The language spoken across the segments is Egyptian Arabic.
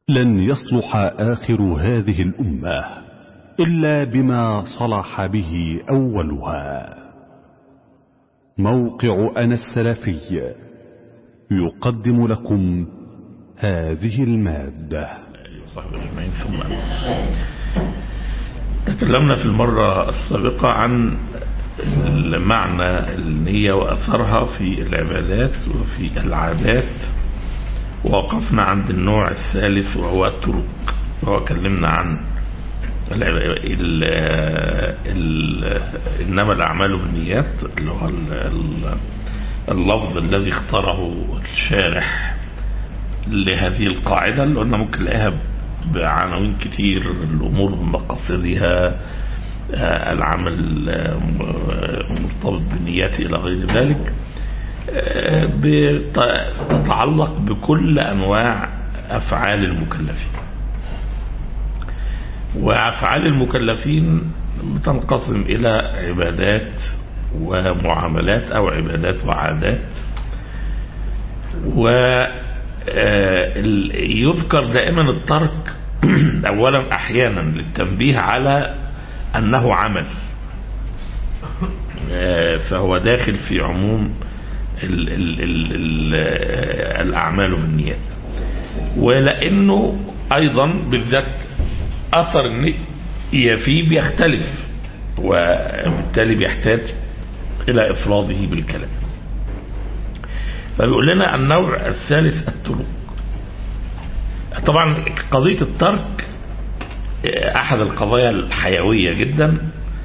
لن يصلح آخر هذه الأمة إلا بما صلح به أولها موقع أنا السلفي يقدم لكم هذه المادة صاحب الجمعين ثم تكلمنا في المرة السابقة عن معنى النية وأثرها في العبادات وفي العادات ووقفنا عند النوع الثالث وهو الترك وهو كلمنا عن ال ال ال إنما الأعمال بالنيات اللي هو اللفظ الذي اختاره الشارح لهذه القاعدة اللي قلنا ممكن نلاقيها بعناوين كتير الأمور بمقاصدها العمل مرتبط بالنيات إلى غير ذلك تتعلق بكل أنواع أفعال المكلفين وأفعال المكلفين بتنقسم إلى عبادات ومعاملات أو عبادات وعادات ويذكر دائما الترك أولا أحيانا للتنبيه على أنه عمل فهو داخل في عموم ال ال ال ال الأعمال بالنيات ولأنه أيضا بالذات أثر النية فيه بيختلف وبالتالي بيحتاج إلى إفراده بالكلام فبيقول لنا النوع الثالث التروك طبعا قضية الترك أحد القضايا الحيوية جدا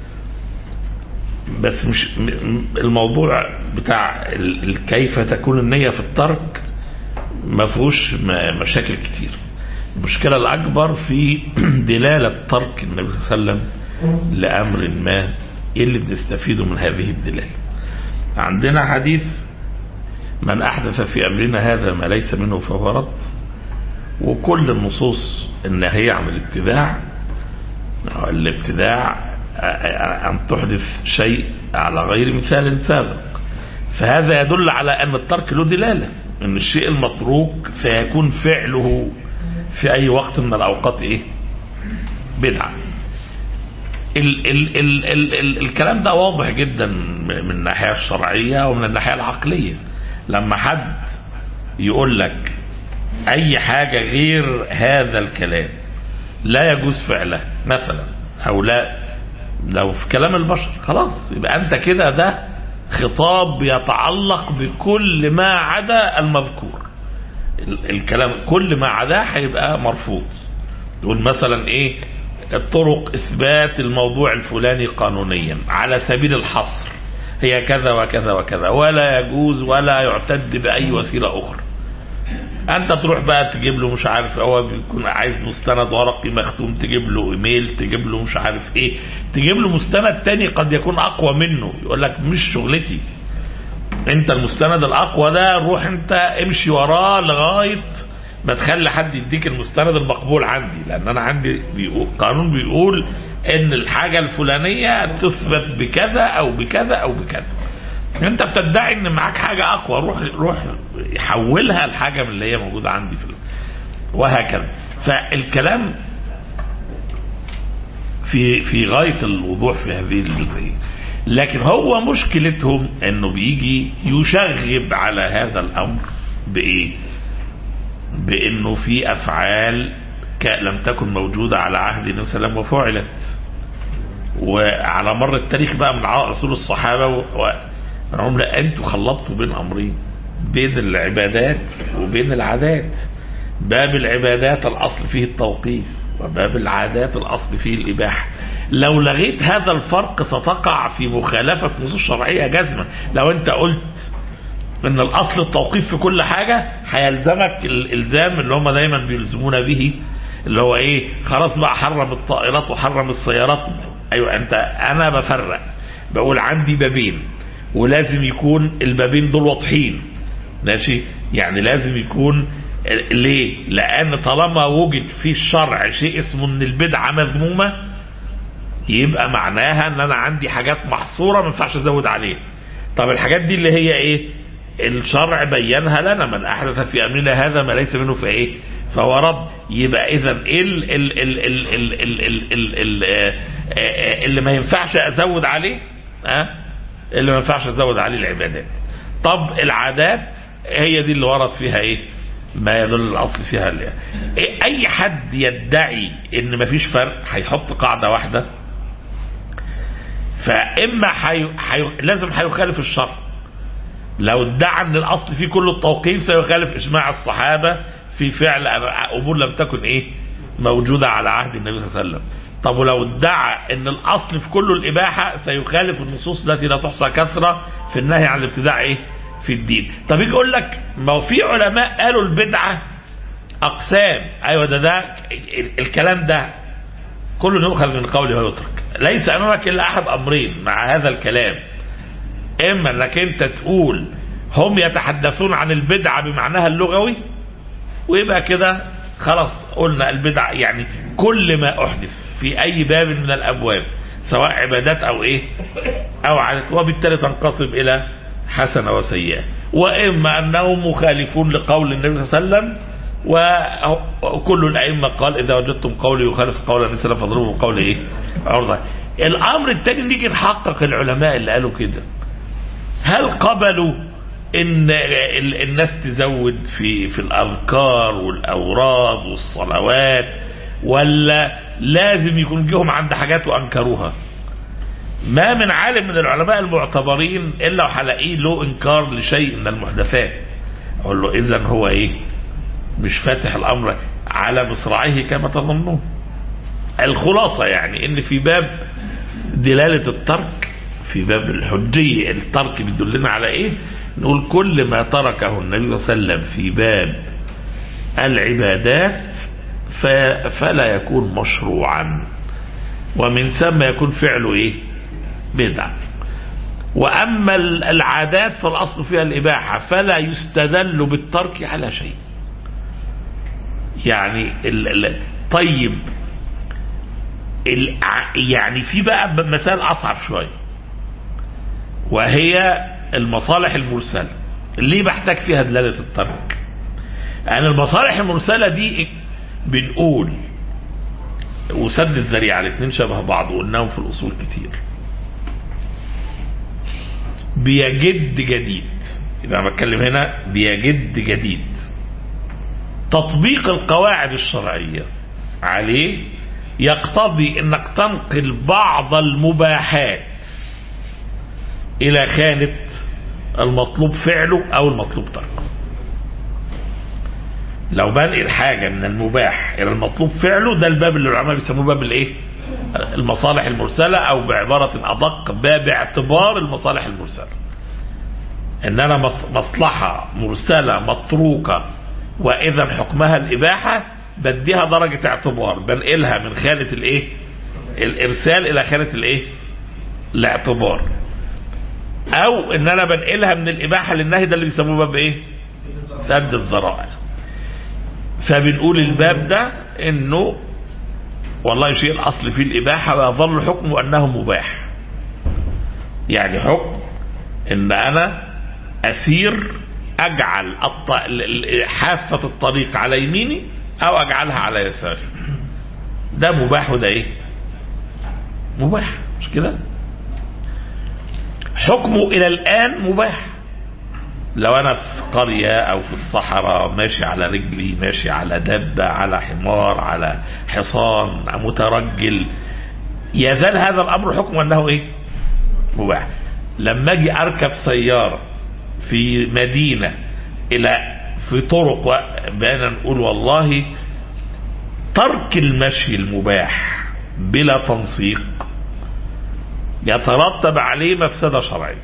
بس مش الموضوع بتاع كيف تكون النية في الترك ما فيهوش مشاكل كتير المشكلة الأكبر في دلالة ترك النبي صلى الله عليه وسلم لأمر ما إيه اللي بنستفيده من هذه الدلالة عندنا حديث من أحدث في أمرنا هذا ما ليس منه فهو رد وكل النصوص الناهية عن الابتداع الابتداع أن تحدث شيء على غير مثال سابق فهذا يدل على أن الترك له دلالة أن الشيء المتروك سيكون فعله في أي وقت من الأوقات إيه بدعة ال ال ال ال ال الكلام ده واضح جدا من الناحية الشرعية ومن الناحية العقلية لما حد يقول لك أي حاجة غير هذا الكلام لا يجوز فعله مثلا أو لا لو في كلام البشر خلاص يبقى أنت كده ده خطاب يتعلق بكل ما عدا المذكور الكلام كل ما عداه هيبقى مرفوض يقول مثلا ايه الطرق اثبات الموضوع الفلاني قانونيا على سبيل الحصر هي كذا وكذا وكذا ولا يجوز ولا يعتد باي وسيله اخرى انت تروح بقى تجيب له مش عارف هو بيكون عايز مستند ورقي مختوم تجيب له ايميل تجيب له مش عارف ايه تجيب له مستند تاني قد يكون اقوى منه يقول لك مش شغلتي انت المستند الاقوى ده روح انت امشي وراه لغايه ما تخلي حد يديك المستند المقبول عندي لان انا عندي بيقول قانون بيقول ان الحاجه الفلانيه تثبت بكذا او بكذا او بكذا انت بتدعي ان معاك حاجه اقوى روح روح حولها لحاجه من اللي هي موجوده عندي في وهكذا فالكلام في في غايه الوضوح في هذه الجزئيه لكن هو مشكلتهم انه بيجي يشغب على هذا الامر بايه بانه في افعال لم تكن موجودة على عهد النبي صلى الله عليه وسلم وفعلت وعلى مر التاريخ بقى من اصول الصحابة و... هم لا انتوا خلطتوا بين امرين بين العبادات وبين العادات باب العبادات الاصل فيه التوقيف وباب العادات الاصل فيه الاباحه لو لغيت هذا الفرق ستقع في مخالفة نصوص شرعية جزما لو انت قلت ان الاصل التوقيف في كل حاجة هيلزمك الالزام اللي هم دايما بيلزمونا به اللي هو ايه خلاص بقى حرم الطائرات وحرم السيارات ايوه انت انا بفرق بقول عندي بابين ولازم يكون البابين دول واضحين ماشي يعني لازم يكون ليه لان طالما وجد في الشرع شيء اسمه ان البدعه مذمومه يبقى معناها ان انا عندي حاجات محصوره ما ينفعش ازود عليها طب الحاجات دي اللي هي ايه الشرع بينها لنا من احدث في امرنا هذا ما ليس منه في ايه فهو رد يبقى اذا ايه ال- ال- ال- ال- ال- ال- ال- ال- ال- آه، آه، اللي ما ينفعش ازود عليه ها اللي ما ينفعش ازود عليه العبادات طب العادات هي دي اللي ورد فيها ايه ما يدل الاصل فيها اللي. إيه اي حد يدعي ان مفيش فرق هيحط قاعده واحده فاما حي... حي... لازم هيخالف الشرع لو ادعى ان الاصل فيه كل التوقيف سيخالف اجماع الصحابه في فعل امور لم تكن ايه موجوده على عهد النبي صلى الله عليه وسلم طب ولو ادعى ان الاصل في كله الاباحه سيخالف النصوص التي لا تحصى كثره في النهي عن الابتداع ايه في الدين طب يجي يقول لك ما هو في علماء قالوا البدعه اقسام ايوه ده ده الكلام ده كله يؤخذ من قوله ويترك ليس امامك الا احد امرين مع هذا الكلام اما انك انت تقول هم يتحدثون عن البدعه بمعناها اللغوي ويبقى كده خلاص قلنا البدع يعني كل ما احدث في اي باب من الابواب سواء عبادات او ايه او عادات وبالتالي تنقسم الى حسنه وسيئه واما انهم مخالفون لقول النبي صلى الله عليه وسلم وكل الائمه قال اذا وجدتم قولي يخالف قول النبي صلى الله عليه وسلم فاضربوا قول ايه عرضه الامر الثاني نيجي نحقق العلماء اللي قالوا كده هل قبلوا ان ال- الناس تزود في في الاذكار والاوراد والصلوات ولا لازم يكون جيهم عند حاجات وانكروها ما من عالم من العلماء المعتبرين الا وهلاقيه له انكار لشيء من المحدثات اقول له اذا هو ايه مش فاتح الامر على مصراعيه كما تظنون الخلاصة يعني ان في باب دلالة الترك في باب الحجية الترك بيدلنا على ايه نقول كل ما تركه النبي صلى الله عليه وسلم في باب العبادات ف- فلا يكون مشروعا ومن ثم يكون فعله ايه بدعة واما ال- العادات فالاصل فيها الاباحة فلا يستدل بالترك على شيء يعني ال ال طيب ال يعني في بقى مسائل اصعب شويه وهي المصالح المرسله ليه بحتاج فيها دلاله الترك يعني المصالح المرسله دي بنقول وسد الذريعه الاثنين شبه بعض وقلناهم في الاصول كتير بيجد جديد يبقى انا بتكلم هنا بيجد جديد تطبيق القواعد الشرعية عليه يقتضي انك تنقل بعض المباحات الى خانة المطلوب فعله او المطلوب تركه لو بنقل حاجة من المباح الى المطلوب فعله ده الباب اللي العلماء بيسموه باب الايه المصالح المرسلة او بعبارة ادق باب اعتبار المصالح المرسلة ان انا مص- مصلحة مرسلة متروكة واذا حكمها الاباحة بديها درجة اعتبار بنقلها من خانة الايه الارسال الى خانة الايه الاعتبار او ان انا بنقلها من الاباحة للنهي ده اللي بيسموه باب ايه سد الذرائع فبنقول الباب ده انه والله شيء الاصل فيه الاباحة ويظل حكمه انه مباح يعني حكم ان انا اسير اجعل الط... ال- ال- حافة الطريق على يميني او اجعلها على يساري ده مباح وده ايه مباح مش كده حكمه الى الان مباح لو انا في قرية او في الصحراء ماشي على رجلي ماشي على دبة على حمار على حصان مترجل يزال هذا الامر حكمه انه ايه مباح لما اجي اركب سيارة في مدينة الى في طرق و- بقينا نقول والله ترك المشي المباح بلا تنسيق يترتب عليه مفسدة شرعية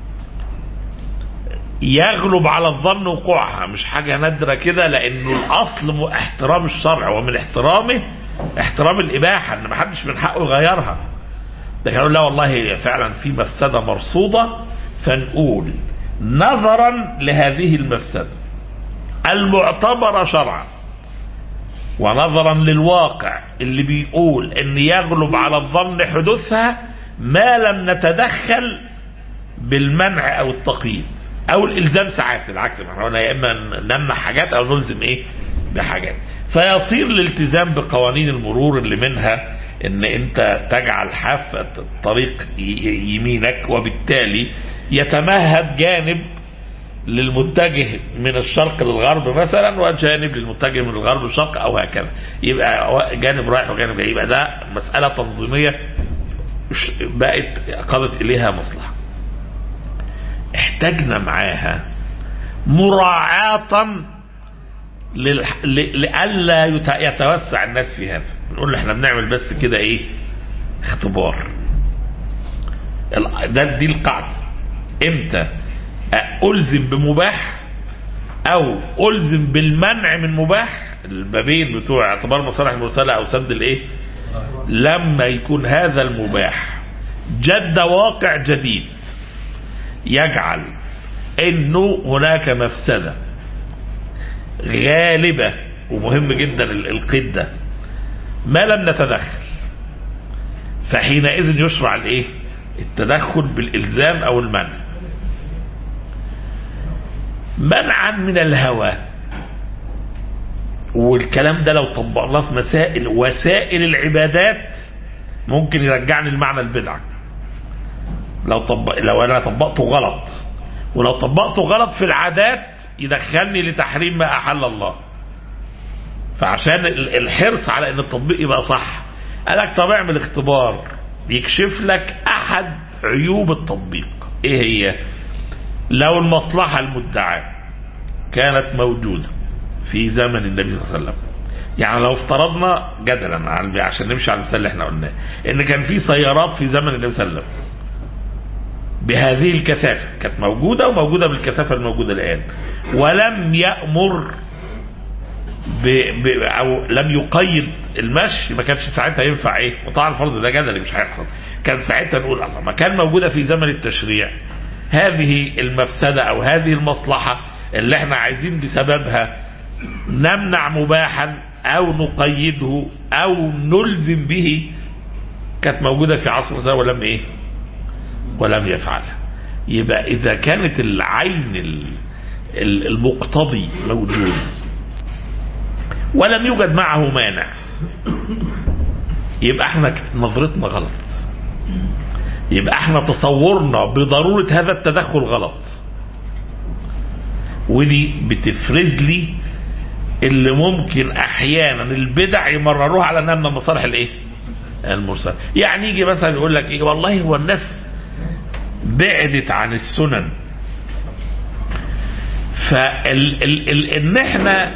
يغلب على الظن وقوعها مش حاجة نادرة كده لأنه الأصل م- احترام الشرع ومن احترامه احترام الإباحة إن محدش من حقه يغيرها ده كانوا لا والله فعلا في مفسدة مرصودة فنقول نظرا لهذه المفسدة المعتبرة شرعا ونظرا للواقع اللي بيقول ان يغلب على الظن حدوثها ما لم نتدخل بالمنع او التقييد او الالزام ساعات العكس ما احنا قلنا يا اما نمنع حاجات او نلزم ايه بحاجات فيصير الالتزام بقوانين المرور اللي منها ان انت تجعل حافة الطريق ي- يمينك وبالتالي يتمهد جانب للمتجه من الشرق للغرب مثلا وجانب للمتجه من الغرب للشرق او هكذا يبقى جانب رايح وجانب جاي يبقى ده مسألة تنظيمية ش- بقت قضت اليها مصلحة احتاجنا معاها مراعاة للح- ل- لئلا يت- يتوسع الناس في هذا نقول احنا بنعمل بس كده ايه اختبار ال- ده دي القاعدة امتى ألزم بمباح أو ألزم بالمنع من مباح البابين بتوع اعتبار مصالح المرسلة أو سد الإيه لما يكون هذا المباح جد واقع جديد يجعل انه هناك مفسدة غالبة ومهم جدا ال- القيد ده ما لم نتدخل فحينئذ يشرع الايه التدخل بالالزام او المنع منعا من الهوى والكلام ده لو طبقناه في مسائل وسائل العبادات ممكن يرجعني المعنى البدعة لو طبق لو انا طبقته غلط ولو طبقته غلط في العادات يدخلني لتحريم ما احل الله فعشان ال- الحرص على ان التطبيق يبقى صح قالك طب اعمل اختبار يكشف لك احد عيوب التطبيق ايه هي لو المصلحة المدعاة كانت موجودة في زمن النبي صلى الله عليه وسلم يعني لو افترضنا جدلا على- عشان نمشي على المثال اللي احنا قلناه ان كان في سيارات في زمن النبي صلى الله عليه وسلم بهذه الكثافة كانت موجودة وموجودة بالكثافة الموجودة الآن ولم يأمر ب... ب... أو لم يقيد المشي ما كانش ساعتها ينفع إيه وطبعا الفرض ده جدلي مش هيحصل كان ساعتها نقول الله ما كان موجودة في زمن التشريع هذه المفسدة أو هذه المصلحة اللي احنا عايزين بسببها نمنع مباحا أو نقيده أو نلزم به كانت موجودة في عصر سنة ولم إيه ولم يفعلها يبقى إذا كانت العين ال- ال- المقتضي موجود ولم يوجد معه مانع يبقى احنا ك- نظرتنا غلط يبقى احنا تصورنا بضرورة هذا التدخل غلط ودي بتفرز لي اللي ممكن احيانا البدع يمرروها على انها من المصالح الايه المرسله يعني يجي مثلا يقول لك ايه والله هو الناس بعدت عن السنن فال ال ال ان احنا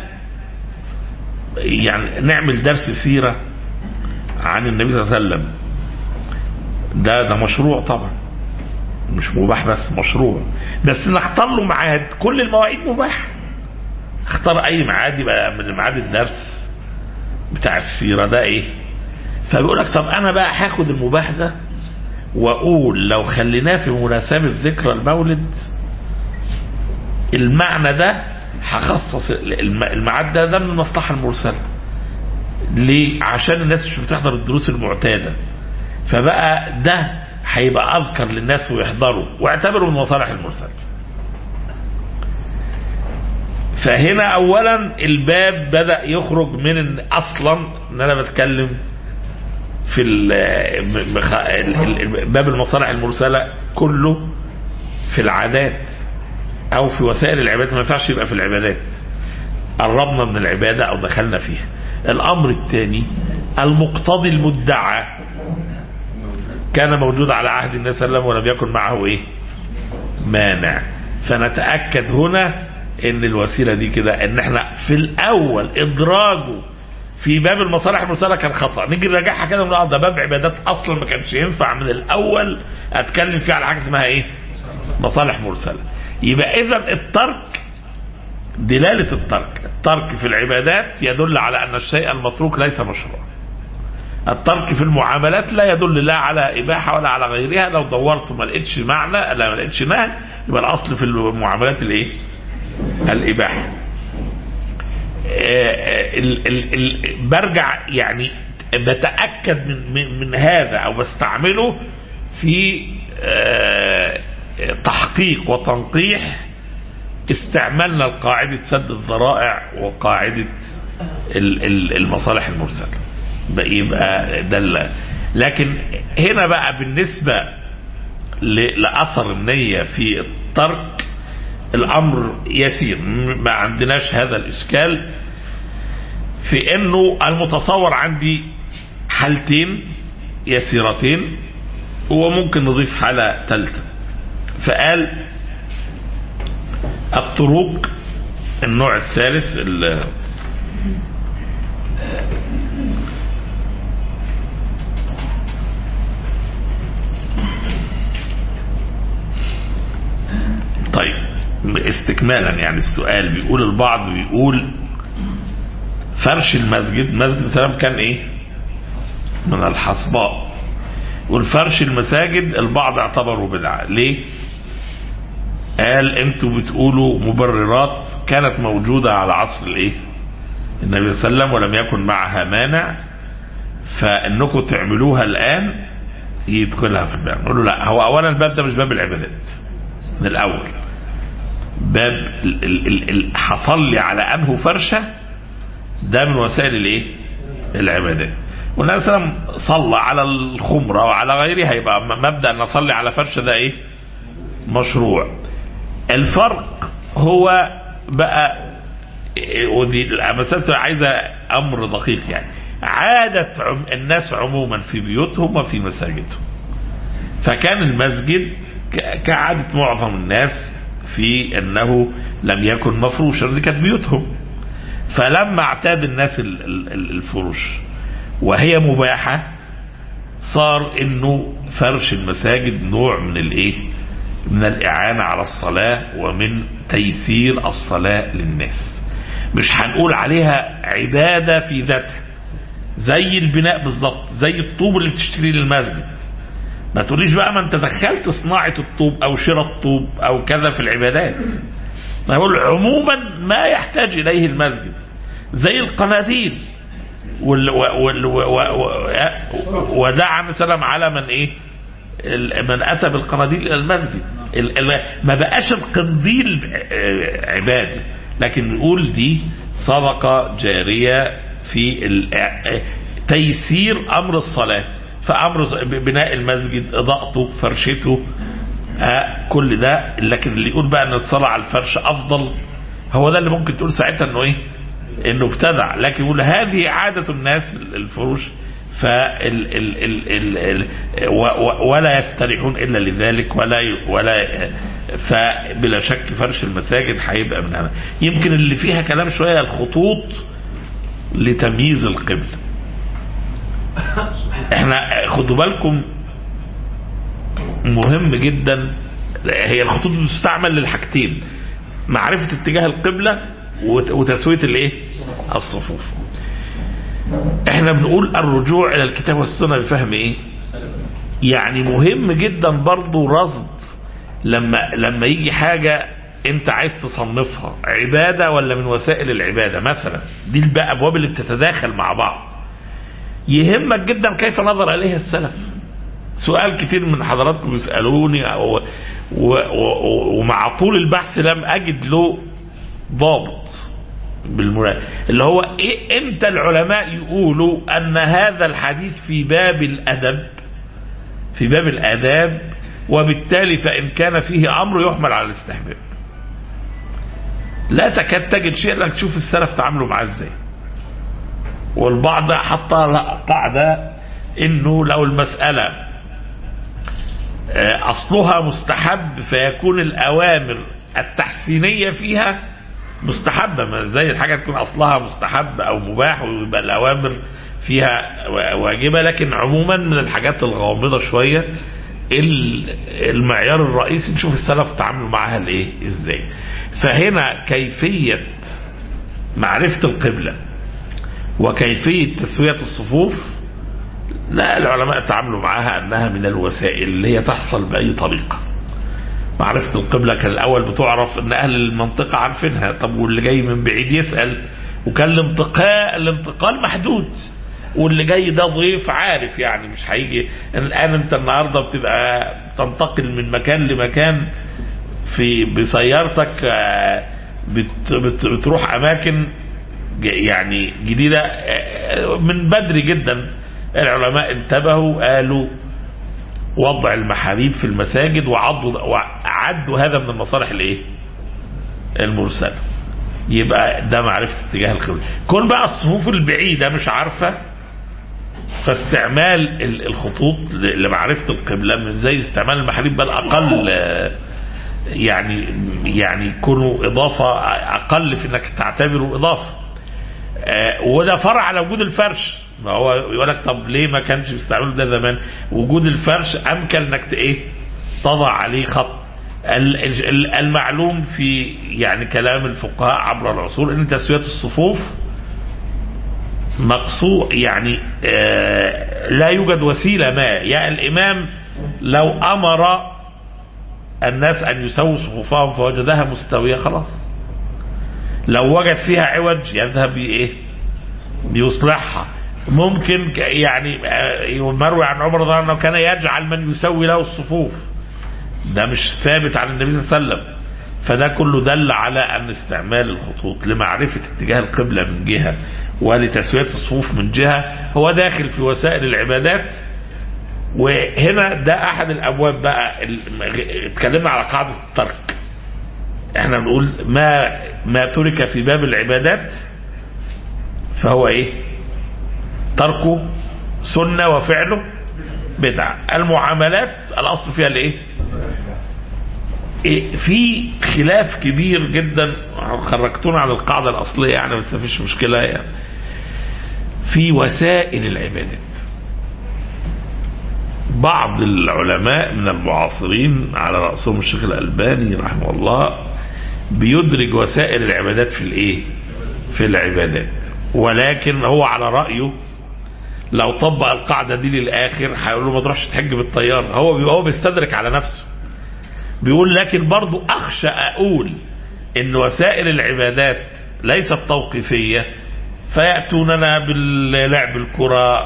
يعني نعمل درس سيره عن النبي صلى الله عليه وسلم ده ده مشروع طبعا مش مباح بس مشروع بس نختار له ميعاد كل المواعيد مباح اختار اي ميعاد يبقى من ميعاد الدرس بتاع السيره ده ايه فبيقول لك طب انا بقى هاخد المباح ده واقول لو خليناه في مناسبه ذكرى المولد المعنى ده هخصص الم- الميعاد ده ده من المصلحه المرسله ليه عشان الناس مش بتحضر الدروس المعتاده فبقى ده هيبقى اذكر للناس ويحضروا واعتبروا من مصالح المرسله فهنا اولا الباب بدا يخرج من إن اصلا ان انا بتكلم في ال- م- مخ- ال- ال- باب المصالح المرسله كله في العادات او في وسائل العبادات ما ينفعش يبقى في العبادات قربنا من العباده او دخلنا فيها الامر الثاني المقتضي المدعى كان موجود على عهد النبي صلى الله عليه وسلم ولم يكن معه ايه مانع فنتاكد هنا ان الوسيله دي كده ان احنا في الاول ادراجه في باب المصالح المرسله كان خطا نيجي نراجعها كده ونقول آه ده باب عبادات اصلا ما كانش ينفع من الاول اتكلم فيه على حاجه اسمها ايه مصالح مرسله يبقى اذا الترك دلاله الترك الترك في العبادات يدل على ان الشيء المتروك ليس مشروع الترك في المعاملات لا يدل لا على اباحه ولا على غيرها لو دورت ما لقيتش معنى لا ما لقيتش نهي يبقى الاصل في المعاملات الايه الاباحه آه، ال ال ال برجع يعني بتاكد من من, من هذا او بستعمله في آه، تحقيق وتنقيح استعملنا قاعدة سد الذرائع وقاعدة ال- ال- المصالح المرسله بقى يبقى ده ال- لكن هنا بقى بالنسبه ل- لاثر النيه في الترك الامر يسير م- ما عندناش هذا الاشكال في انه المتصور عندي حالتين يسيرتين وممكن نضيف حالة ثالثة فقال الطرق النوع الثالث ال- طيب استكمالا يعني السؤال بيقول البعض بيقول فرش المسجد مسجد سلام كان ايه من الحصباء والفرش المساجد البعض اعتبروا بدعة ليه قال انتوا بتقولوا مبررات كانت موجودة على عصر الايه النبي صلى الله عليه وسلم ولم يكن معها مانع فانكم تعملوها الان يدخلها في الباب نقول له لا هو اولا الباب ده مش باب العبادات من الاول باب ال- ال- ال- ال- حصل لي على انه فرشه ده من وسائل الايه العبادات والنبي صلى الله عليه وسلم صلى على الخمره وعلى غيرها يبقى م- مبدا ان اصلي على فرشه ده ايه مشروع الفرق هو بقى إيه، ودي المسألة عايزة أمر دقيق يعني عادة عم الناس عموما في بيوتهم وفي مساجدهم فكان المسجد ك- كعادة معظم الناس في أنه لم يكن مفروشا دي كانت بيوتهم فلما اعتاد الناس ال- ال- ال- الفروش وهي مباحة صار انه فرش المساجد نوع من الايه من الاعانة على الصلاة ومن تيسير الصلاة للناس مش هنقول عليها عبادة في ذاتها زي البناء بالظبط زي الطوب اللي بتشتريه للمسجد ما تقوليش بقى ما انت دخلت صناعة الطوب او شراء الطوب او كذا في العبادات ما يقول عموما ما يحتاج اليه المسجد زي القناديل وال وال و- و- و- ودعا النبي صلى الله عليه وسلم على من ايه ال- من اتى بالقناديل الى المسجد ال- ال- ما بقاش القنديل آه، عباده لكن نقول دي صدقه جاريه في ال- آه، تيسير امر الصلاه فامر ص- بناء المسجد اضاءته فرشته آه، كل ده لكن اللي يقول بقى ان الصلاه على الفرش افضل هو ده اللي ممكن تقول ساعتها انه ايه انه ابتدع لكن يقول هذه عادة الناس الفروش فال ال ال ال ال و- و- ولا يستريحون الا لذلك ولا ي- ولا فبلا شك فرش المساجد هيبقى من هذا يمكن اللي فيها كلام شويه الخطوط لتمييز القبل احنا خدوا بالكم مهم جدا هي الخطوط بتستعمل للحاجتين معرفة اتجاه القبلة وت- وتسوية الايه الصفوف احنا بنقول الرجوع الى الكتاب والسنة بفهم ايه يعني مهم جدا برضو رصد لما لما يجي حاجة انت عايز تصنفها عبادة ولا من وسائل العبادة مثلا دي بقى ابواب اللي بتتداخل مع بعض يهمك جدا كيف نظر اليها السلف سؤال كتير من حضراتكم يسألوني و- و- و- ومع طول البحث لم أجد له ضابط بالمراد اللي هو إيه امتى العلماء يقولوا أن هذا الحديث في باب الأدب في باب الآداب وبالتالي فإن كان فيه أمر يحمل على الاستحباب لا تكاد تجد شيء لك تشوف السلف تعاملوا معاه ازاي والبعض حط قاعدة انه لو المسألة آه، اصلها مستحب فيكون الاوامر التحسينية فيها مستحبة ما زي الحاجة تكون اصلها مستحب او مباح ويبقى الاوامر فيها واجبة لكن عموما من الحاجات الغامضة شوية ال- المعيار الرئيسي نشوف السلف تعاملوا معاها الايه ازاي فهنا كيفية معرفة القبلة وكيفية تسوية الصفوف لا العلماء تعاملوا معها أنها من الوسائل اللي هي تحصل بأي طريقة معرفة القبلة كان الأول بتعرف أن أهل المنطقة عارفينها طب واللي جاي من بعيد يسأل وكان الانتقاء الانتقال محدود واللي جاي ده ضيف عارف يعني مش هيجي الآن أنت النهاردة بتبقى تنتقل من مكان لمكان في بسيارتك آه، بت بت بتروح أماكن ج- يعني جديدة آه، من بدري جدا العلماء انتبهوا قالوا وضع المحاريب في المساجد وعضوا وعدوا هذا من المصالح الايه المرسله يبقى ده معرفه اتجاه القبله كون بقى الصفوف البعيده مش عارفه فاستعمال ال- الخطوط ل- لمعرفه القبله من زي استعمال المحاريب بل اقل آه، يعني يعني يكونوا اضافه اقل في انك تعتبره اضافه آه، وده فرع على وجود الفرش ما هو يقول لك طب ليه ما كانش بيستعملوا ده زمان وجود الفرش امكن انك ت- ايه تضع عليه خط ال- ال- المعلوم في يعني كلام الفقهاء عبر العصور ان تسويه الصفوف مقصود يعني آه، لا يوجد وسيله ما يا الامام لو امر الناس ان يسووا صفوفهم فوجدها مستويه خلاص لو وجد فيها عوج يذهب بايه بيصلحها ممكن ك- يعني آه، مروي عن عمر رضي الله عنه انه كان يجعل من يسوي له الصفوف ده مش ثابت عن النبي صلى الله عليه وسلم فده كله دل على ان استعمال الخطوط لمعرفه اتجاه القبله من جهه ولتسويه الصفوف من جهه هو داخل في وسائل العبادات وهنا ده احد الابواب بقى ال- اتكلمنا على قاعده الترك احنا بنقول ما ما ترك في باب العبادات فهو ايه تركه سنة وفعله بدعة المعاملات الأصل فيها الايه إيه، في خلاف كبير جدا خرجتونا على القاعدة الأصلية يعني بس مفيش مشكلة يعني في وسائل العبادات بعض العلماء من المعاصرين على رأسهم الشيخ الألباني رحمه الله بيدرج وسائل العبادات في الايه في العبادات ولكن هو على رأيه لو طبق القاعدة دي للآخر هيقول له ما تروحش تحج بالطيارة هو بيبقى هو بيستدرك على نفسه بيقول لكن برضو أخشى أقول إن وسائل العبادات ليست توقيفية فيأتوننا باللعب الكرة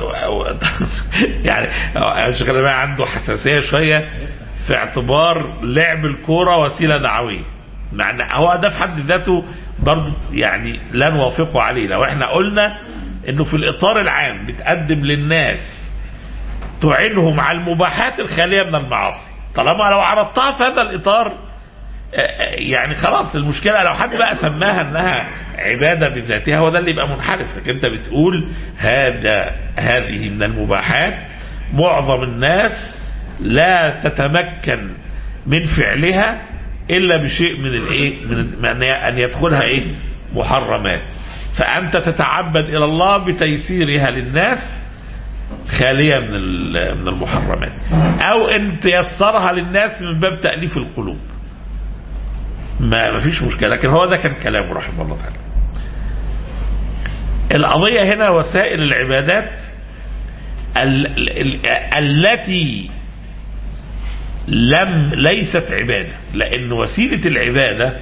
يعني الشيخ الألباني عنده حساسية شوية في اعتبار لعب الكرة وسيلة دعوية مع ان هو ده في حد ذاته برضه يعني لا نوافقه عليه لو احنا قلنا انه في الاطار العام بتقدم للناس تعينهم على المباحات الخاليه من المعاصي طالما لو عرضتها في هذا الاطار آه، آه، يعني خلاص المشكله لو حد بقى سماها انها عباده بذاتها هو ده اللي يبقى منحرف لكن انت بتقول هذا هذه من المباحات معظم الناس لا تتمكن من فعلها الا بشيء من الايه من من ان يدخلها ايه محرمات فانت تتعبد الى الله بتيسيرها للناس خاليه من ال- من المحرمات او ان تيسرها للناس من باب تاليف القلوب ما ما فيش مشكله لكن هو ده كان كلامه رحمه الله تعالى القضيه هنا وسائل العبادات ال- ال- التي لم ليست عبادة لأن وسيلة العبادة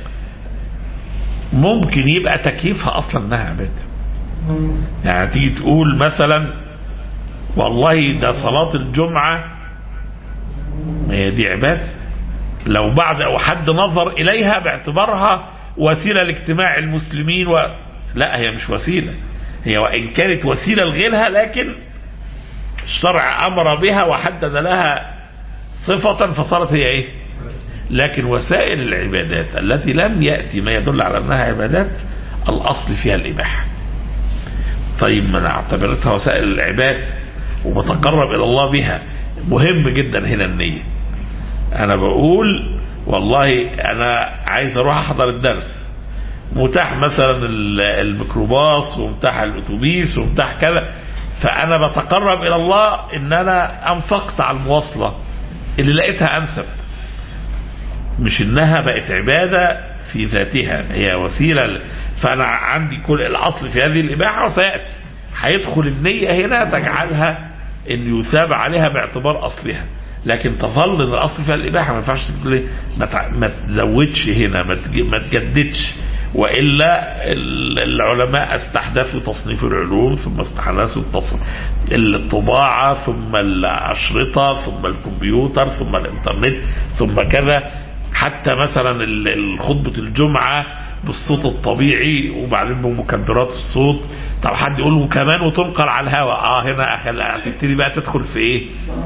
ممكن يبقى تكييفها أصلا أنها عبادة يعني تيجي تقول مثلا والله ده صلاة الجمعة ما هي دي عبادة لو بعد أو حد نظر إليها باعتبارها وسيلة لاجتماع المسلمين و... لا هي مش وسيلة هي وإن كانت وسيلة لغيرها لكن الشرع أمر بها وحدد لها صفة فصارت هي ايه لكن وسائل العبادات التي لم يأتي ما يدل على انها عبادات الاصل فيها الاباحة طيب ما انا اعتبرتها وسائل العباد وبتقرب الى الله بها مهم جدا هنا النية انا بقول والله انا عايز اروح احضر الدرس متاح مثلا ال- الميكروباص ومتاح الاتوبيس ومتاح كذا فانا بتقرب الى الله ان انا انفقت على المواصله اللي لقيتها انسب مش انها بقت عباده في ذاتها هي وسيله ل- فانا عندي كل الاصل في هذه الاباحه وسياتي هيدخل النيه هنا تجعلها ان يثاب عليها باعتبار اصلها لكن تظل ان الاصل فيها الاباحه ما ينفعش تقول لي ما تع- ما تزودش هنا ما تج- ما تجددش والا ال- العلماء استحدثوا تصنيف العلوم ثم استحدثوا التص- الطباعه ثم الاشرطه ثم الكمبيوتر ثم الانترنت ثم كذا حتى مثلا ال- ال- خطبه الجمعه بالصوت الطبيعي وبعدين بمكبرات الصوت طب حد يقول وكمان وتنقل على الهواء اه هنا أخل... هتبتدي بقى تدخل في ايه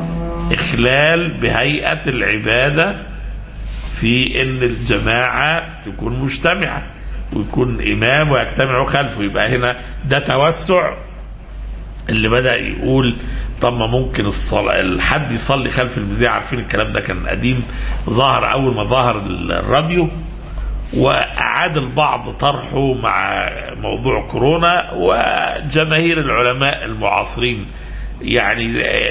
اخلال بهيئة العبادة في ان الجماعة تكون مجتمعة ويكون امام ويجتمعوا خلفه يبقى هنا ده توسع اللي بدأ يقول طب ما ممكن الصلاة الحد يصلي خلف المذيع عارفين الكلام ده كان قديم ظهر اول ما ظهر الراديو وأعاد البعض طرحه مع موضوع كورونا وجماهير العلماء المعاصرين يعني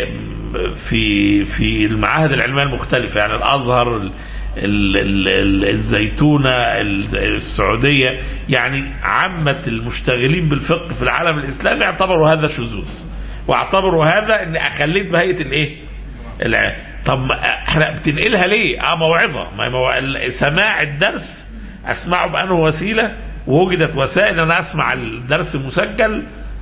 في في المعاهد العلمية المختلفة يعني الأزهر ال- ال- ال- الزيتونة السعودية يعني عامة المشتغلين بالفقه في العالم الإسلامي اعتبروا هذا شذوذ واعتبروا هذا ان اخليت بهيئة الايه الع- طب ما احنا بتنقلها ليه اه موعظة ما مو... سماع الدرس اسمعه بأنه وسيلة ووجدت وسائل انا اسمع الدرس مسجل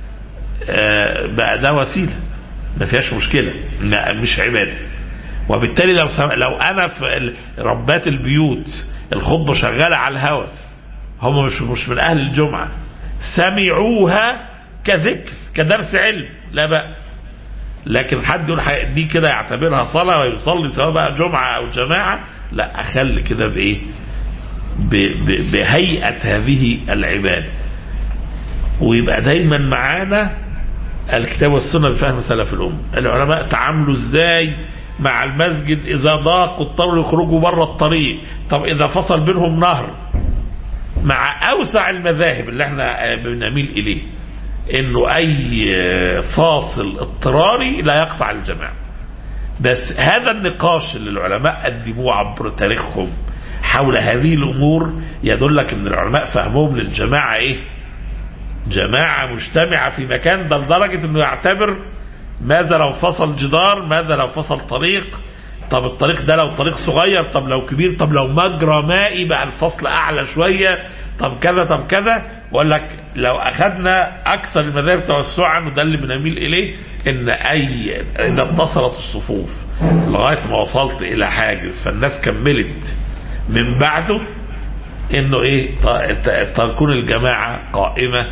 آه، بقى ده وسيلة ما فيهاش مشكلة لا، مش عبادة وبالتالي لو سم... لو انا في ال- ربات البيوت الخطبة شغالة على الهواء هم مش مش من اهل الجمعة سمعوها كذكر كدرس علم لا بأس لكن حد يقول حي- دي كده يعتبرها صلاة ويصلي سواء بقى جمعة أو جماعة لا أخلي كده بإيه ب- ب- بهيئة هذه العبادة ويبقى دايما معانا الكتاب والسنة بفهم سلف الأمة العلماء تعاملوا ازاي مع المسجد إذا ضاقوا اضطروا يخرجوا بره الطريق طب إذا فصل بينهم نهر مع أوسع المذاهب اللي احنا بنميل إليه انه اي فاصل اضطراري لا يقطع الجماعة بس هذا النقاش اللي العلماء قدموه عبر تاريخهم حول هذه الامور يدلك ان العلماء فهمهم للجماعة ايه جماعة مجتمعة في مكان ده لدرجة انه يعتبر ماذا لو فصل جدار ماذا لو فصل طريق طب الطريق ده لو طريق صغير طب لو كبير طب لو مجرى مائي بقى الفصل اعلى شوية طب كذا طب كذا وقال لك لو اخذنا اكثر المذاهب توسعا وده اللي بنميل اليه ان اي اذا اتصلت الصفوف لغايه ما وصلت الى حاجز فالناس كملت من بعده انه ايه ط- ت- تكون الجماعه قائمه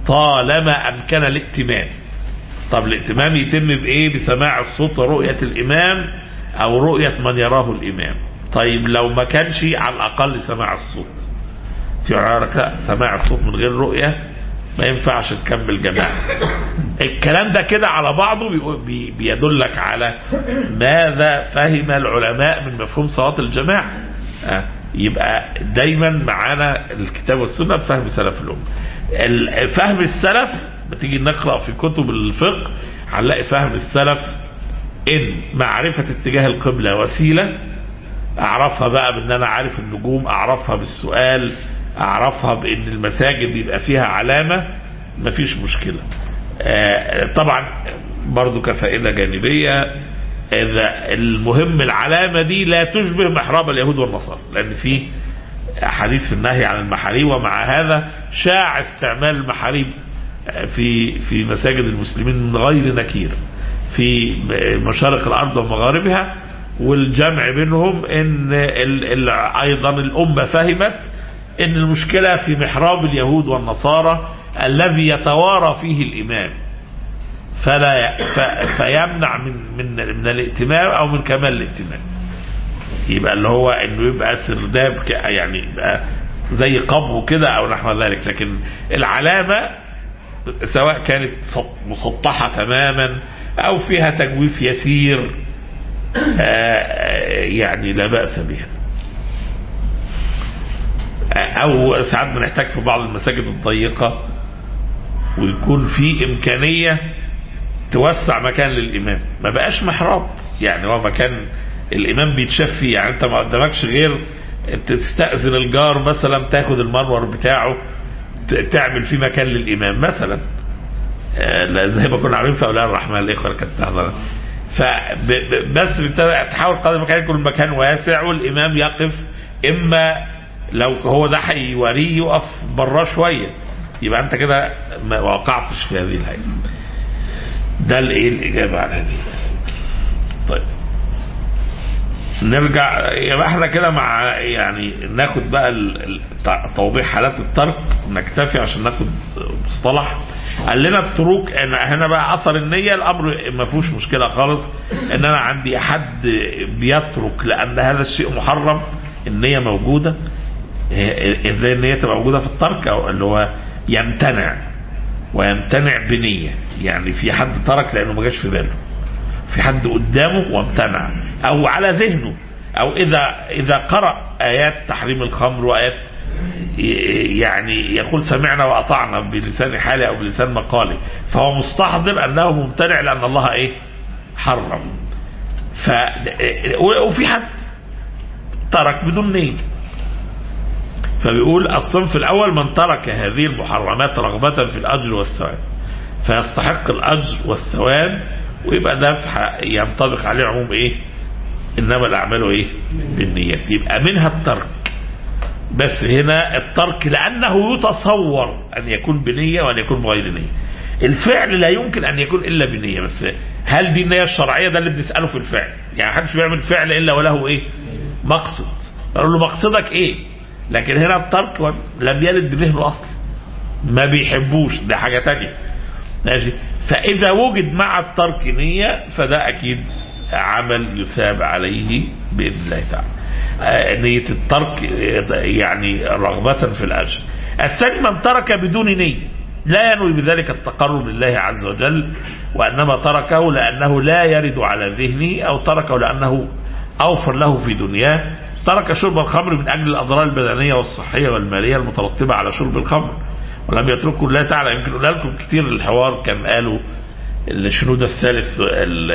طالما امكن الائتمام طب الائتمام يتم بايه بسماع الصوت ورؤيه الامام او رؤيه من يراه الامام طيب لو ما كانش على الاقل سماع الصوت في عرق لا سماع الصوت من غير رؤية ما ينفعش تكمل جماعة الكلام ده كده على بعضه بيقول- بي- بيدلك على ماذا فهم العلماء من مفهوم صلاة الجماعة آه، يبقى دايما معانا الكتاب والسنة بفهم سلف الأمة ال- فهم السلف بتيجي نقرأ في كتب الفقه هنلاقي فهم السلف إن معرفة اتجاه القبلة وسيلة اعرفها بقى بان انا عارف النجوم اعرفها بالسؤال اعرفها بان المساجد يبقى فيها علامة مفيش مشكلة آه، طبعا برضو كفائدة جانبية إذا المهم العلامة دي لا تشبه محراب اليهود والنصارى لأن في حديث في النهي عن المحاريب ومع هذا شاع استعمال المحاريب في في مساجد المسلمين من غير نكير في مشارق الأرض ومغاربها والجمع بينهم ان ال ال ايضا الامه فهمت ان المشكله في محراب اليهود والنصارى الذي يتوارى فيه الامام فلا ي- ف- فيمنع من من من الائتمام او من كمال الائتمام يبقى اللي هو انه يبقى سرداب ك- يعني يبقى زي قبو كده او نحو ذلك لكن العلامه سواء كانت سط- مسطحه تماما او فيها تجويف يسير آه، يعني لا بأس بها آه، أو ساعات بنحتاج في بعض المساجد الضيقة ويكون في إمكانية توسع مكان للإمام ما بقاش محراب يعني هو مكان الإمام بيتشاف فيه يعني أنت ما قدامكش غير أنت تستأذن الجار مثلا تاخد المنور بتاعه ت- تعمل فيه مكان للإمام مثلا آه، لا، زي ما كنا عاملين في أولياء الرحمن الإخوة اللي كانت تحضر فبس تحاول قدر الامكان يكون المكان واسع والامام يقف اما لو هو ده هيوريه يقف براه شويه يبقى انت كده ما وقعتش في هذه الهيئه ده الايه الاجابه على هذه الاسئله طيب نرجع يبقى احنا كده مع يعني ناخد بقى ال- ال- تع- توضيح حالات الترك نكتفي عشان ناخد مصطلح قال لنا التروك ان هنا بقى اثر النيه الامر ما فيهوش مشكله خالص ان انا عندي حد بيترك لان هذا الشيء محرم النيه موجوده إيه- ازاي النيه تبقى موجوده في الترك او اللي هو يمتنع ويمتنع بنيه يعني في حد ترك لانه ما جاش في باله في حد قدامه وامتنع او على ذهنه او اذا اذا قرأ ايات تحريم الخمر وايات ي- يعني يقول سمعنا واطعنا بلسان حاله او بلسان مقاله فهو مستحضر انه ممتنع لان الله ايه حرم ف وفي حد ترك بدون نيه فبيقول الصنف الاول من ترك هذه المحرمات رغبه في الاجر والثواب فيستحق الاجر والثواب ويبقى ده في حق- ينطبق عليه عموم ايه انما الاعمال ايه بالنيات يبقى منها الترك بس هنا الترك لانه يتصور ان يكون بنيه وان يكون بغير نيه الفعل لا يمكن ان يكون الا بنيه بس هل دي النيه الشرعيه ده اللي بنساله في الفعل يعني محدش بيعمل فعل الا وله ايه مقصد اقول له مقصدك ايه لكن هنا الترك لم يلد بذهنه اصلا ما بيحبوش ده حاجه تانية ماشي فاذا وجد مع الترك نيه فده اكيد عمل يثاب عليه باذن الله تعالى آه، نية الترك آه، يعني رغبة في الأجر الثاني من ترك بدون نية لا ينوي بذلك التقرب لله عز وجل وإنما تركه لأنه لا يرد على ذهنه أو تركه لأنه أوفر له في دنياه ترك شرب الخمر من أجل الأضرار البدنية والصحية والمالية المترتبة على شرب الخمر ولم يتركه الله تعالى يمكن أقول لكم كتير الحوار كان قالوا الشنود الثالث ال-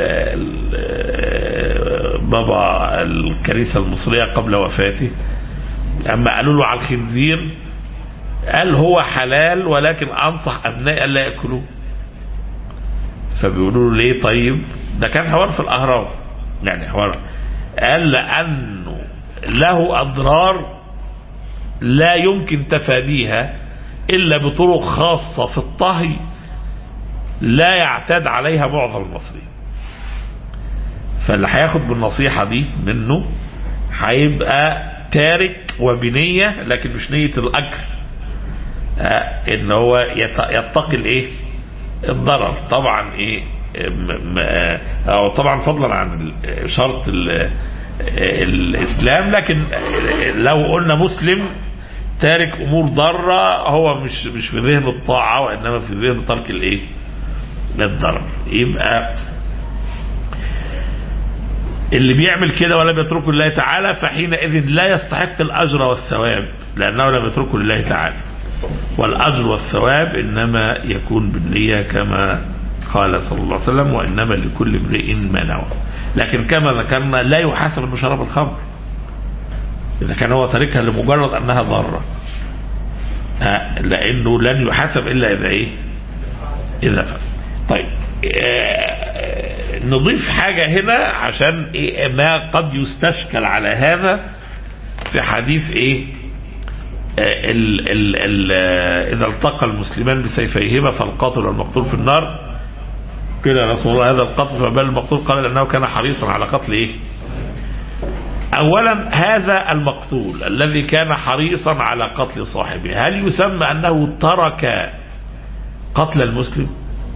ال- بابا الكنيسة المصرية قبل وفاته أما قالوا له على الخنزير قال هو حلال ولكن أنصح أبنائي ألا يأكلوه فبيقولوا له ليه طيب ده كان حوار في الأهرام يعني حوار قال لأنه له أضرار لا يمكن تفاديها إلا بطرق خاصة في الطهي لا يعتاد عليها معظم المصريين فاللي هياخد بالنصيحة دي منه هيبقى تارك وبنية لكن مش نية الأجر آه، ان هو يت- يتقي الايه الضرر طبعا ايه م- م- آه، او طبعا فضلا عن ال- شرط ال- الاسلام لكن لو قلنا مسلم تارك امور ضاره هو مش مش في ذهن الطاعه وانما في ذهن ترك الايه الضرر يبقى اللي بيعمل كده ولم يتركه لله تعالى فحينئذ لا يستحق الاجر والثواب لانه لم يتركه لله تعالى والاجر والثواب انما يكون بالنيه كما قال صلى الله عليه وسلم وانما لكل امرئ ما نوى لكن كما ذكرنا لا يحاسب انه شرب الخمر اذا كان هو تاركها لمجرد انها ضاره آه، لانه لن يحاسب الا اذا ايه اذا فعل طيب آه، نضيف حاجة هنا عشان إيه ما قد يستشكل على هذا في حديث ايه آه، ال ال ال آه، إذا التقى المسلمان بسيفيهما فالقاتل والمقتول في النار قيل يا رسول الله هذا القتل فبل المقتول قال لأنه كان حريصا على قتل إيه أولا هذا المقتول الذي كان حريصا على قتل صاحبه هل يسمى أنه ترك قتل المسلم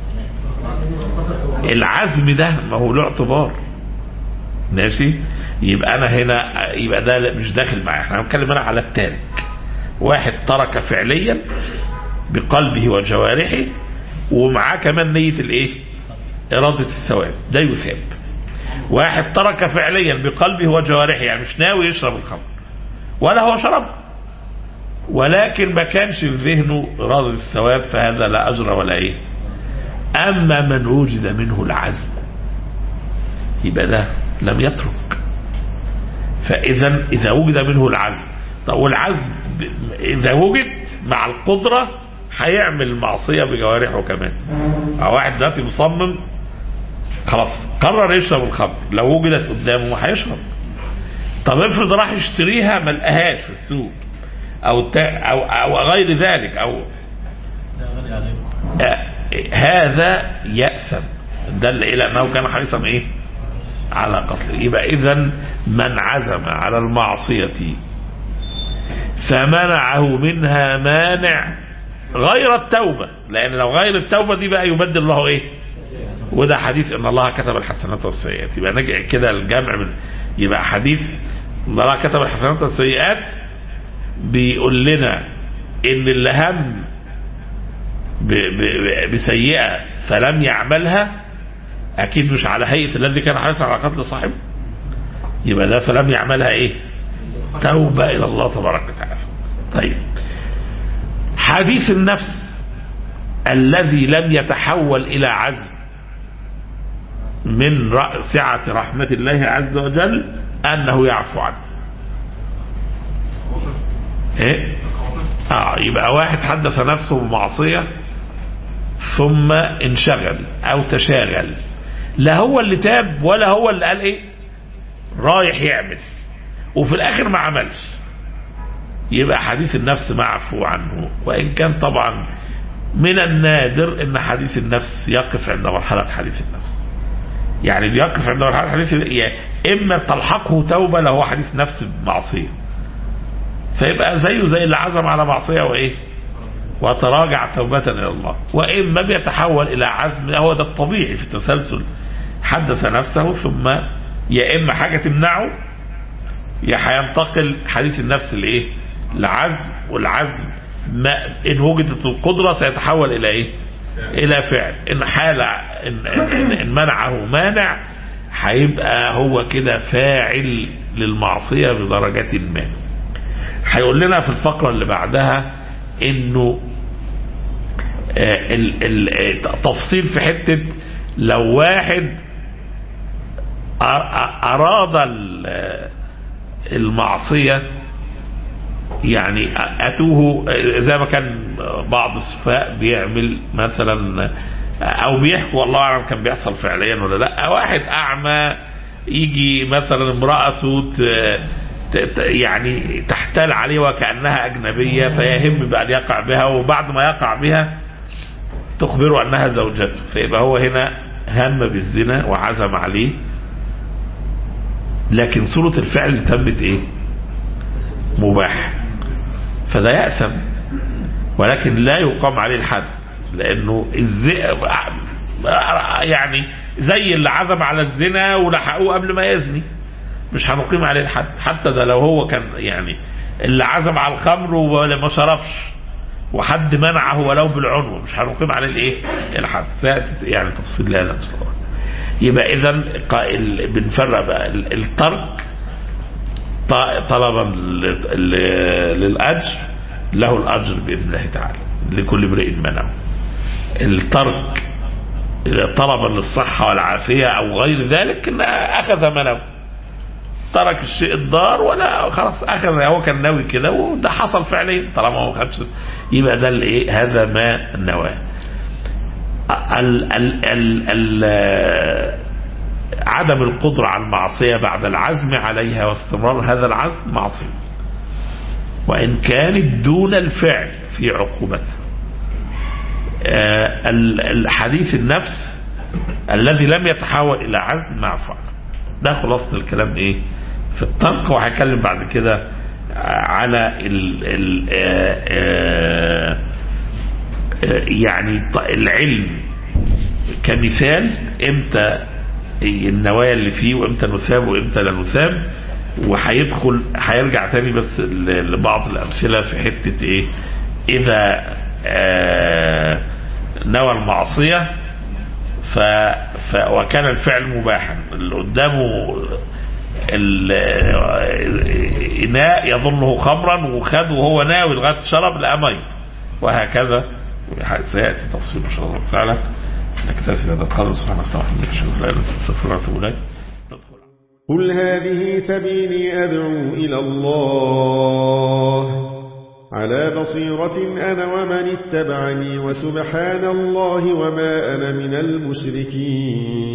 العزم ده ما هو له اعتبار ماشي يبقى انا هنا يبقى ده مش داخل معايا احنا هنتكلم هنا على التارك واحد ترك فعليا بقلبه وجوارحه ومعاه كمان نية الايه إرادة الثواب ده يثاب واحد ترك فعليا بقلبه وجوارحه يعني مش ناوي يشرب الخمر ولا هو شرب ولكن ما كانش في ذهنه إرادة الثواب فهذا لا أجر ولا إيه أما من وجد منه العزم يبقى ده لم يترك فإذا إذا وجد منه العزم طب والعزم ب- إذا وجد مع القدرة هيعمل معصية بجوارحه كمان أو واحد دلوقتي مصمم خلاص قرر يشرب الخمر لو وجدت قدامه هيشرب طب افرض راح يشتريها ما لقاهاش في السوق او تا او او غير ذلك او آه، هذا يأثم دل الى انه كان حريصا ايه على قتله يبقى إذا من عزم على المعصية فمنعه منها مانع غير التوبة لأن لو غير التوبة دي بقى يبدل الله إيه وده حديث ان الله كتب الحسنات والسيئات يبقى نجي كده الجمع من يبقى حديث ان الله كتب الحسنات والسيئات بيقول لنا ان اللي هم ب- ب- بسيئة فلم يعملها اكيد مش على هيئة الذي كان حريصا على قتل صاحبه يبقى ده فلم يعملها ايه توبة الى الله تبارك وتعالى طيب حديث النفس الذي لم يتحول الى عزم من رأ- سعة رحمة الله عز وجل أنه يعفو عنه إيه؟ آه يبقى واحد حدث نفسه بمعصية ثم انشغل أو تشاغل لا هو اللي تاب ولا هو اللي قال إيه رايح يعمل وفي الآخر ما عملش يبقى حديث النفس معفو عنه وإن كان طبعا من النادر ان حديث النفس يقف عند مرحلة حديث النفس يعني بيقف عند مرحلة حديث يعني اما تلحقه توبة لو هو حديث نفس بمعصية فيبقى زيه زي اللي عزم على معصية وايه وتراجع توبة الى الله واما بيتحول الى عزم هو ده الطبيعي في التسلسل حدث نفسه ثم يا اما حاجة تمنعه يا هينتقل حديث النفس لايه لعزم والعزم ما ان وجدت القدرة سيتحول الى ايه الى فعل ان حال ان, إن, إن منعه مانع هيبقى هو كده فاعل للمعصية بدرجة ما هيقول لنا في الفقرة اللي بعدها انه آه، ال- ال- تفصيل في حتة لو واحد أ- أ- أراد ال- المعصية يعني أتوه زي ما كان بعض السفاء بيعمل مثلا أو بيحكوا والله أعلم كان بيحصل فعليا ولا لا واحد أعمى يجي مثلا امرأته ت- ت- ت- يعني تحتال عليه وكأنها أجنبية فيهم بأن يقع بها وبعد ما يقع بها تخبره أنها زوجته فيبقى هو هنا هم بالزنا وعزم عليه لكن صورة الفعل تمت ايه مباح فده يأثم ولكن لا يقام عليه الحد لانه الزي يعني زي اللي عزم على الزنا ولحقوه قبل ما يزني مش هنقيم عليه الحد حتى ده لو هو كان يعني اللي عزم على الخمر ولا ما شربش وحد منعه ولو بالعنوة مش هنقيم عليه الايه الحد سيأتي يعني تفصيل لهذا ان شاء الله يبقى اذا بنفرق بقى ال- الترك ط- طلبا ل- ل- للاجر له الاجر باذن الله تعالى لكل امرئ منعه الترك طلبا للصحه والعافيه او غير ذلك ان اخذ منعه ترك الشيء الضار ولا خلاص اخذ هو كان ناوي كده وده حصل فعليا طالما هو خدش يبقى ده الايه هذا ما نواه ال ال ال ال عدم القدرة على المعصية بعد العزم عليها واستمرار هذا العزم معصية وإن كانت دون الفعل في عقوبته آه، ال- الحديث النفس الذي لم يتحول إلى عزم معفو عنه. ده خلاصة الكلام إيه في الترك وهيكلم بعد كده على ال ال آه، آه، يعني ط- العلم كمثال امتى النوايا اللي فيه وامتى نثاب وامتى لا نثاب وهيدخل هيرجع تاني بس ل- لبعض الامثله في حته ايه اذا آه نوى المعصيه ف ف وكان الفعل مباحا اللي قدامه ال- اناء يظنه خمرا وخد وهو ناوي لغايه شرب لقى ميه وهكذا سياتي تفصيل ان شاء الله تعالى نكتفي بهذا القدر سبحانك اللهم وبحمدك اشهد ان لا اله الا انت استغفرك واتوب اليك ندخل قل هذه سبيلي أدعو إلى الله على بصيرة أنا ومن اتبعني وسبحان الله وما أنا من المشركين